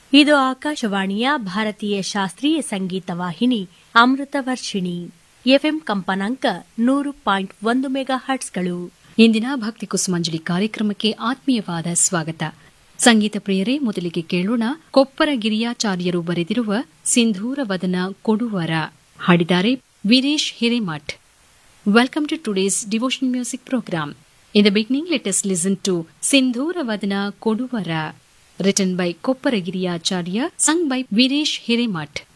ಇದು ಆಕಾಶವಾಣಿಯ ಭಾರತೀಯ ಶಾಸ್ತ್ರೀಯ ಸಂಗೀತ ವಾಹಿನಿ ಅಮೃತ ವರ್ಷಿಣಿ ಎಫ್ಎಂ ಕಂಪನಾಂಕ ನೂರು ಪಾಯಿಂಟ್ ಒಂದು ಮೆಗಾ ಹರ್ಟ್ಸ್ಗಳು ಇಂದಿನ ಭಕ್ತಿ ಕುಸುಮಾಂಜಲಿ ಕಾರ್ಯಕ್ರಮಕ್ಕೆ ಆತ್ಮೀಯವಾದ ಸ್ವಾಗತ ಸಂಗೀತ ಪ್ರಿಯರೇ ಮೊದಲಿಗೆ ಕೇಳೋಣ ಕೊಪ್ಪರ ಗಿರಿಯಾಚಾರ್ಯರು ಬರೆದಿರುವ ಸಿಂಧೂರ ವದನ ಕೊಡುವರ ಹಾಡಿದ್ದಾರೆ Veeresh Hiremath welcome to today's devotion music program in the beginning let us listen to ಸಿಂಧೂರ ವದನ ಕೊಡುವರ written by Koppara Giriyacharya sung by Veeresh Hiremath